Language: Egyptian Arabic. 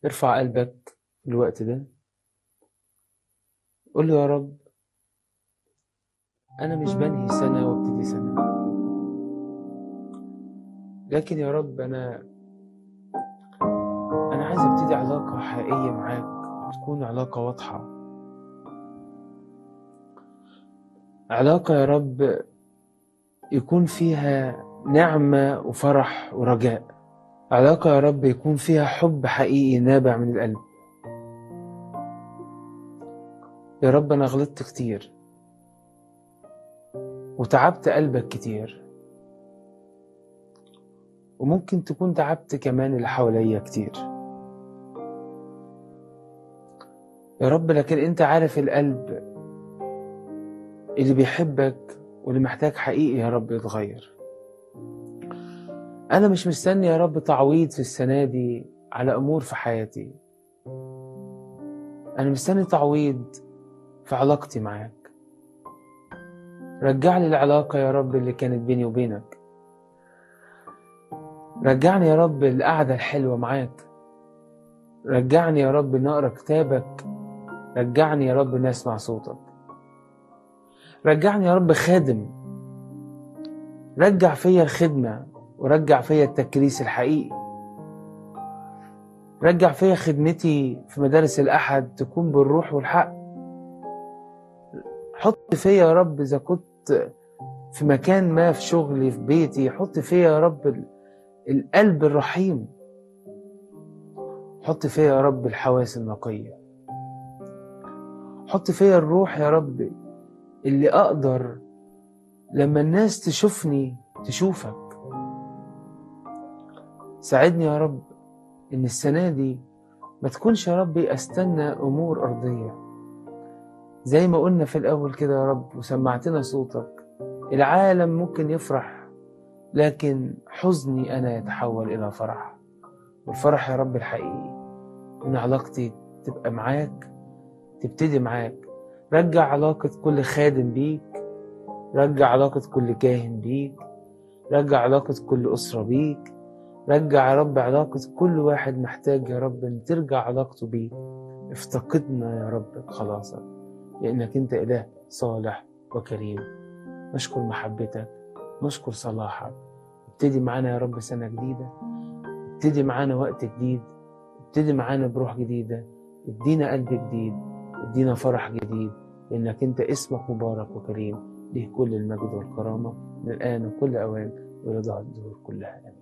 ارفع قلبك في الوقت ده قول له يا رب أنا مش بنهي سنة وابتدي سنة لكن يا رب أنا أنا عايز ابتدي علاقة حقيقية معاك تكون علاقة واضحة علاقة يا رب يكون فيها نعمة وفرح ورجاء علاقة يا رب يكون فيها حب حقيقي نابع من القلب يا رب أنا غلطت كتير وتعبت قلبك كتير وممكن تكون تعبت كمان اللي حواليا كتير يا رب لكن انت عارف القلب اللي بيحبك واللي محتاج حقيقي يا رب يتغير انا مش مستني يا رب تعويض في السنة دي على امور في حياتي انا مستني تعويض في علاقتي معاك رجع لي العلاقة يا رب اللي كانت بيني وبينك رجعني يا رب القعدة الحلوة معاك رجعني يا رب نقرا كتابك رجعني يا رب نسمع صوتك رجعني يا رب خادم رجع فيا الخدمة ورجع فيا التكريس الحقيقي رجع فيا خدمتي في مدارس الأحد تكون بالروح والحق حط فيا يا رب إذا كنت في مكان ما في شغلي في بيتي حط فيا يا رب القلب الرحيم حط فيا يا رب الحواس النقية حط فيا الروح يا رب اللي أقدر لما الناس تشوفني تشوفك ساعدني يا رب إن السنة دي ما تكونش يا ربي أستنى أمور أرضية زي ما قلنا في الأول كده يا رب وسمعتنا صوتك العالم ممكن يفرح لكن حزني أنا يتحول إلى فرح والفرح يا رب الحقيقي إن علاقتي تبقى معاك تبتدي معاك رجع علاقة كل خادم بيك رجع علاقة كل كاهن بيك رجع علاقة كل أسرة بيك رجع يا رب علاقة كل واحد محتاج يا رب إن ترجع علاقته بيك افتقدنا يا رب بخلاصك لأنك أنت إله صالح وكريم نشكر محبتك نشكر صلاحك ابتدي معانا يا رب سنة جديدة ابتدي معانا وقت جديد ابتدي معانا بروح جديدة ادينا قلب جديد ادينا فرح جديد لأنك أنت اسمك مبارك وكريم ليه كل المجد والكرامة من الآن وكل أوان ورضا الدهور كلها آمين